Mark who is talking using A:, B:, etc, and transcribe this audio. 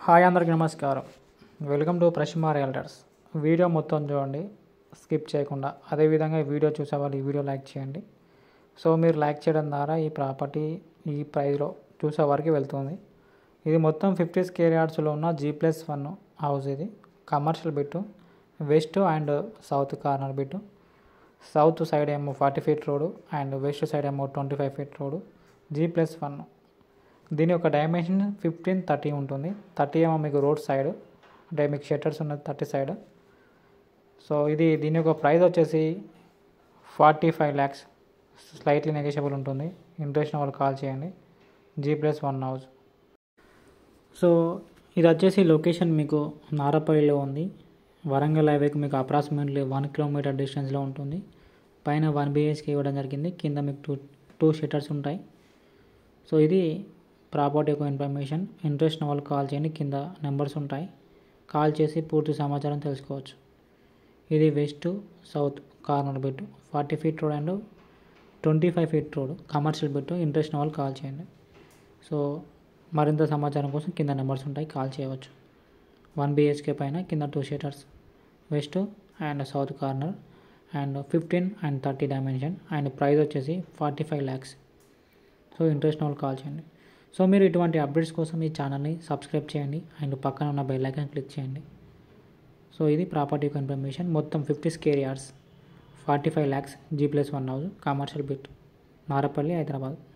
A: hi అందరికి నమస్కారం welcome to Prashma realtors video మొత్తం చూడండి స్కిప్ చేయకుండా అదేవిధంగా ఈ వీడియో చూసే వాళ్ళు ఈ వీడియో లైక్ చేయండి సో మీరు లైక్ చేయడం ద్వారా ఈ ప్రాపర్టీ ఈ ప్రైస్లో చూసే వారికి వెళ్తుంది ఇది మొత్తం ఫిఫ్టీ స్కేర్ యార్డ్స్లో ఉన్న జీ ప్లస్ వన్ హౌస్ ఇది commercial bit west and south corner bit south side ఏమో forty feet road and west side ఏమో twenty five feet road G plus one దీని యొక్క డైమెన్షన్ ఫిఫ్టీన్ థర్టీ ఉంటుంది thirty ఏమో మీకు రోడ్ సైడ్ అంటే మీకు షట్టర్స్ ఉన్నది థర్టీ సైడ్ సో ఇది దీని యొక్క ప్రైస్ వచ్చేసి forty five lakhs slightly negotiable ఉంటుంది ఇంట్రెస్ట్ వాళ్ళు కాల్ చేయండి G plus one house so ఇది వచ్చేసి లొకేషన్ మీకు నారపల్లిలో ఉంది వరంగల్ హైవేకి మీకు అప్రాక్సిమేట్లీ వన్ కిలోమీటర్ డిస్టెన్స్లో ఉంటుంది పైన వన్ బిహెచ్కే ఇవ్వడం జరిగింది కింద మీకు టూ టూ షట్టర్స్ ఉంటాయి సో ఇది ప్రాపర్టీ యొక్క ఇన్ఫర్మేషన్ ఇంట్రెస్ట్ వాళ్ళు కాల్ చేయండి కింద నెంబర్స్ ఉంటాయి కాల్ చేసి పూర్తి సమాచారం తెలుసుకోవచ్చు ఇది west south corner bit forty feet road and twenty five feet road commercial bit interest వాళ్ళు కాల్ చేయండి సో మరింత సమాచారం కోసం కింద నెంబర్స్ ఉంటాయి కాల్ చేయవచ్చు వన్ బిహెచ్కే పైన కింద two shutters west and south corner and fifteen and thirty dimension and price వచ్చేసి forty five lakhs so interest వాళ్ళు కాల్ చేయండి సో మీరు ఇటువంటి అప్డేట్స్ కోసం ఈ ఛానల్ని సబ్స్క్రైబ్ చేయండి అండ్ పక్కన ఉన్న బెల్ ఐకాన్ క్లిక్ చేయండి సో ఇది ప్రాపర్టీ ఇన్ఫర్మేషన్ మొత్తం fifty square yards forty five lakhs G plus one house commercial bit Narapalli Hyderabad